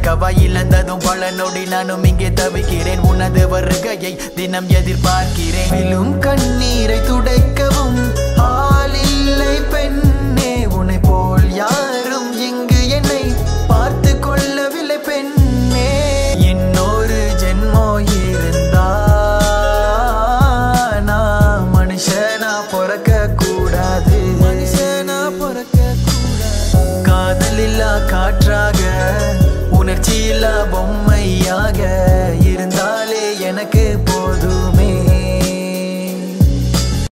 மறக்கவா இழந்ததும் பல நொடி நானும் இங்கே தவிக்கிறேன் உனது வருகையை தினம் எதிர்பார்க்கிறேன் விழும் கண்ணீரை துடைக்கவும் ஆள் இல்லை பெண்ணே உன்னை போல் யாரும் இங்கு என்னை பார்த்து கொள்ளவில்லை பெண்ணே இன்னொரு ஜென்மோ இருந்தா நான் மனுஷனா பிறக்க கூடாது மனுஷனா பிறக்க கூடாது காதலில்லா காற்றாக உணர்ச்சியில்லா பொம்மையாக இருந்தாலே எனக்கு போதும்